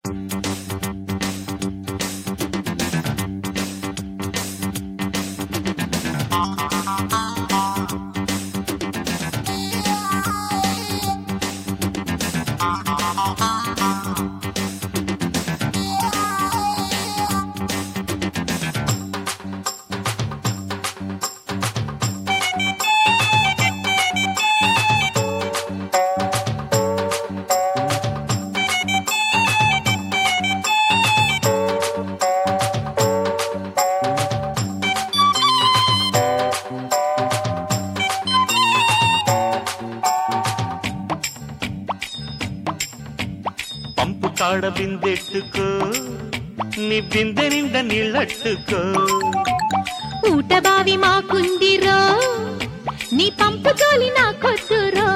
పంపు కాడ బిందెట్టుకో నీ బిందె నిండా నీళ్ళట్టుకో ఊట బావి మాకుందిరో నీ పంపు తోలి నాకొద్దురో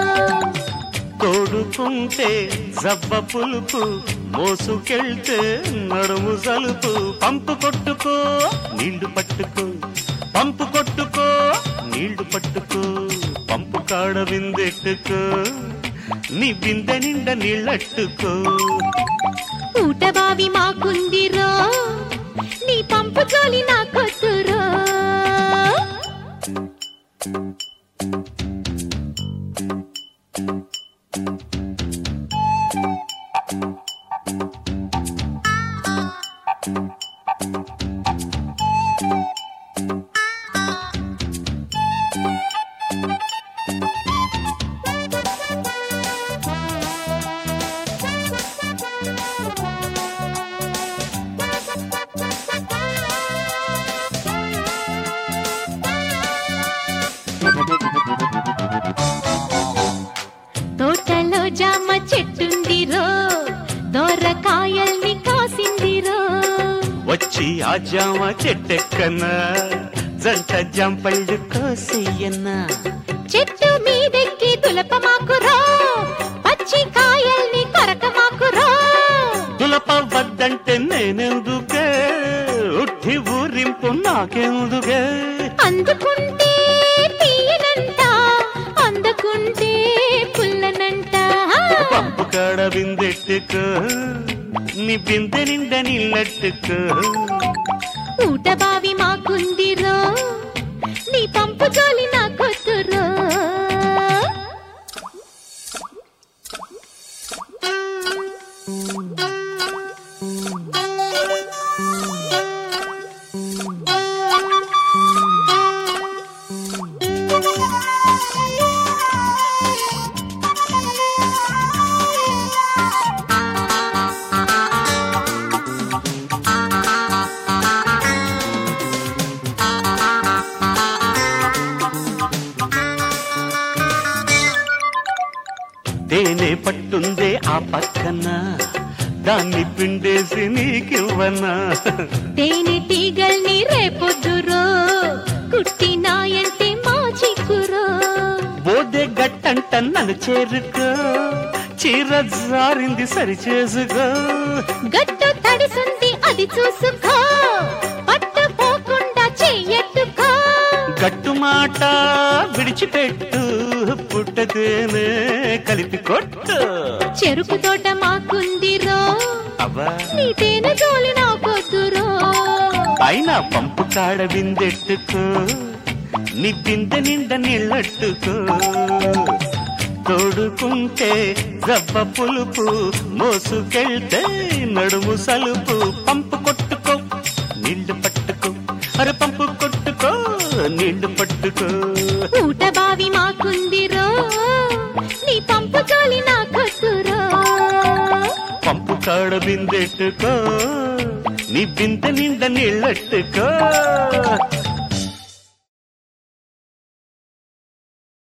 తోడుకుంటే జబ్బ పులుపు మోసుకెళ్తే నడుము సలుపు పంపు కొట్టుకో నీళ్లు పట్టుకో పంపు కొట్టుకో నీళ్లు పట్టుకో పంపు కాడ బిందెట్టుకో నీ బిందె నిండా నీళ్ళట్టుకో ఊట బావి మాకుందిరో నీ పంపు తోలి నాకొద్దురో తోటలో జామ చెట్టుందిరో దోరకాయల్ని కాసిందిరో వచ్చి ఆ జామ చెట్టెక్కన్నా జంట జంపళ్ళు కోసెయ్యన్నా చెట్టు మీదెక్కి తులప మాకురో పచ్చి కాయల్ని కొరక మాకురో తులప వద్దంటే నేనెందుకే ఉట్టి ఊరింపు నాకెందుకే అందుకుంటే తీయనంట అందుకుంటే పుల్లనంట పంపు కాడ బిందెట్టుకో నీ బిందె నిండా నీళ్ళట్టుకో ఊట బావి మాకుందిరో నీ పంపు జోలి నాకొద్దురో తేనె పట్టుందే ఆ పక్కన దాన్ని పిండేసి నీకివ్వనా తేనె తీగల్ని రేపొద్దురో కుట్టినాయంటే మా చిక్కురో బోదే గట్టంట నన్ను చేరుకో చీర జారింది సరి చేసుకో గట్టు తడిసుంది అది చూసుకో పట్టు పోకుండా చెయ్యట్టుకో గట్టు మాట విడిచిపెట్టు పుట్టతేనే కలిపి కొట్టు చెరుకు తోట మాకుందిరో అవ్వా నీ తేనె జోలి నాకొద్దురో అయినా పంపు కాడ బిందెట్టుకో నీ బిందె నిండా నీళ్ళట్టుకో తోడుకుంటే రవ్వ పులుపు మోసుకెళ్తే నడుము సలుపు పంపు కొట్టుకో నీళ్లు పట్టుకో అరే పంపు కొట్టుకో నీళ్లు పట్టుకో ఊట బావి మాకుందిరో నీ పంపు జోలి నాకొద్దురో పంపు కాడ బిందెట్టుకో నీ బిందె నిండా నీళ్ళట్టుకో